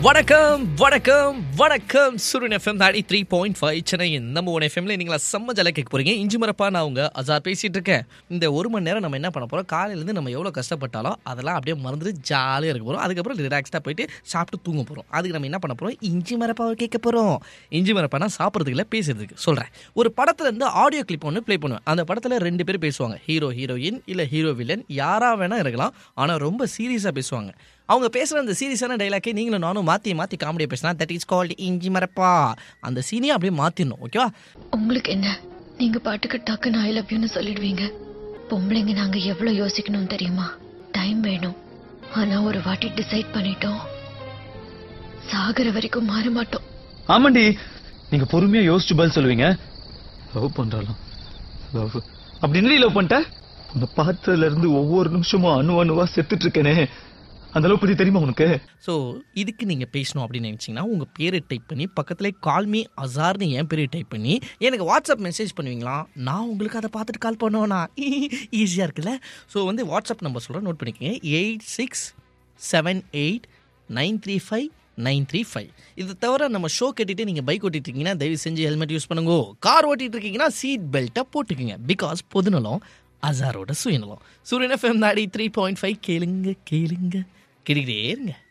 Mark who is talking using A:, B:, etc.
A: வணக்கம் வணக்கம் வணக்கம் சூரியன் எஃப்எம் தாடி த்ரீ பாயிண்ட் ஃபைவ் சென்னை நம்ம ஒன் எஃப்எம்ல நீங்களா செம்ம ஜல கேட்க போறீங்க இஞ்சி மரப்பா நான் உங்க அசார் பேசிட்டு இருக்கேன் இந்த ஒரு மணி நேரம் நம்ம என்ன பண்ண போறோம் காலையிலேருந்து நம்ம எவ்வளோ கஷ்டப்பட்டாலும் அதெல்லாம் அப்படியே மறந்துட்டு ஜாலியாக இருக்க போறோம் அதுக்கப்புறம் ரிலாக்ஸ்டாக போயிட்டு சாப்பிட்டு தூங்க போறோம் அதுக்கு நம்ம என்ன பண்ண போறோம் இஞ்சி மரப்பாவை கேட்க போறோம் இஞ்சி மரப்பானா சாப்பிட்றதுக்கு இல்லை பேசுறதுக்கு சொல்றேன் ஒரு படத்துல இருந்து ஆடியோ கிளிப் ஒன்று ப்ளே பண்ணுவேன் அந்த படத்துல ரெண்டு பேர் பேசுவாங்க ஹீரோ ஹீரோயின் இல்லை ஹீரோ வில்லன் யாரா வேணா இருக்கலாம் ஆனால் ரொம்ப சீரியஸாக பேசுவாங்க அவங்க பேசுகிற அந்த சீரியஸான டைலாக்கே நீங்களும் நானும் மாற்றி மாற்றி காமெடியாக பேசினா தட் இஸ் கால்டு இஞ்சி மரப்பா அந்த சீனியை அப்படியே மாற்றிடணும் ஓகேவா
B: உங்களுக்கு என்ன நீங்க பாட்டுக்கு டக்குன்னு ஐ லவ் யூன்னு சொல்லிடுவீங்க பொம்பளைங்க நாங்க எவ்வளவு யோசிக்கணும் தெரியுமா டைம் வேணும் ஆனா ஒரு வாட்டி டிசைட் பண்ணிட்டோம் சாகர வரைக்கும் மாற மாட்டோம்
C: ஆமாண்டி நீங்க பொறுமையா யோசிச்சு பதில் சொல்லுவீங்க லவ் பண்றாளாம் லவ் அப்படி என்ன லவ் பண்ணிட்ட உன்னை பார்த்ததுல இருந்து ஒவ்வொரு நிமிஷமும் அணு அணுவா செத்துட்டு இருக்கேனே அந்த அளவு பத்தி தெரியுமா உனக்கு
A: ஸோ இதுக்கு நீங்கள் பேசணும் அப்படின்னு நினச்சிங்கன்னா உங்கள் பேரை டைப் பண்ணி பக்கத்தில் கால்மி அசார்னு என் பேரை டைப் பண்ணி எனக்கு வாட்ஸ்அப் மெசேஜ் பண்ணுவீங்களா நான் உங்களுக்கு அதை பார்த்துட்டு கால் பண்ணுவேனா ஈஸியாக இருக்குல்ல ஸோ வந்து வாட்ஸ்அப் நம்பர் சொல்கிறேன் நோட் பண்ணிக்கோங்க eight six seven eight nine three five nine three five இது தவிர நம்ம ஷோ கேட்டுட்டு நீங்கள் பைக் ஓட்டிட்டு இருக்கீங்கன்னா தயவு செஞ்சு ஹெல்மெட் யூஸ் பண்ணுங்க கார் ஓட்டிட்டு இருக்கீங்கன்னா சீட் பெல்ட்டை போட்டுக்குங்க பிகாஸ் பொதுநலம் அசாரோட சுயநலம் சூரியன் எஃப்எம் நாடி த்ரீ பாயிண்ட் ஃபைவ் கேளுங்க கேளுங்க கேட்டுக்கிட்டே இருங்க